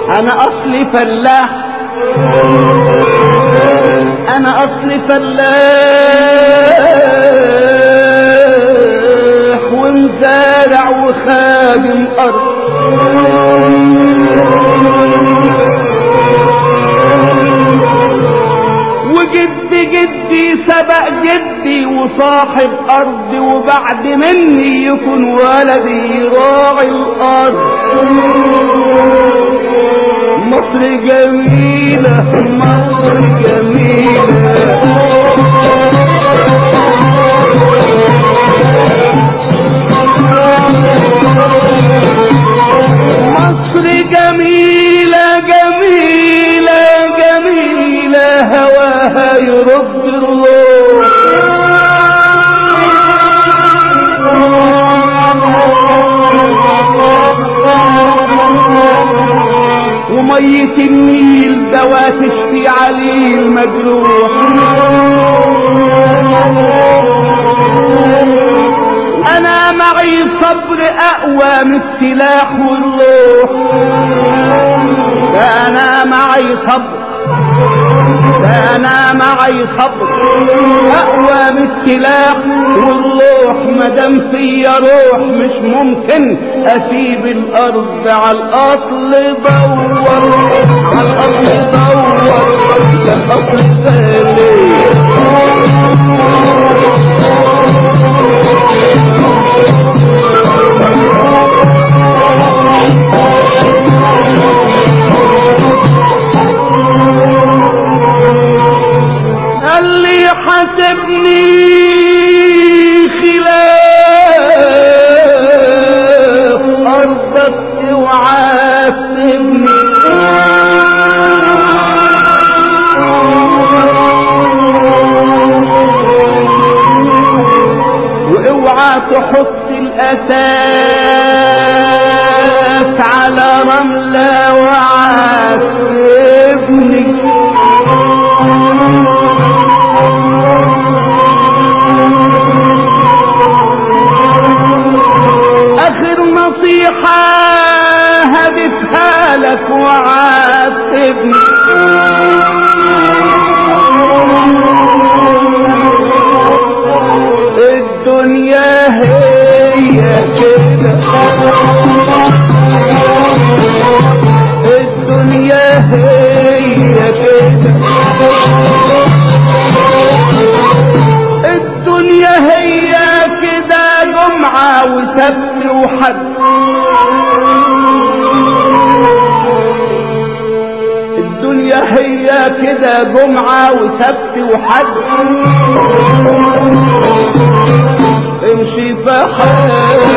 انا اصلي فلاح انا اصلي فلاح ومزارع وخادم ارض وجد جدي سبق جدي وصاحب ارض وبعد مني يكون ولدي راعي الارض مصر جميلة مصر جميلة مصر جميلة جميلة جميلة هواها يرد الروح ومية النيل دوا تشفي عليه المجروح انا معي صبر اقوى من السلاح والروح ده انا معي صبر ده انا معي صبر اقوى من السلاح والروح مدام فيا روح مش ممكن اسيب الارض على الاصل دور على الاصل دور ده الاصل ثاني قال لي حسبني خلاف أرضك وعاتبني واوعى تحط الاساس على رملة وعاتبني اخر نصيحة هدفها لك وعاتبني الدنيا هي كده الدنيا هي كده الدنيا هي كده جمعة وسبت وحد الدنيا هي كده جمعة وسبت وحد امشي في حالك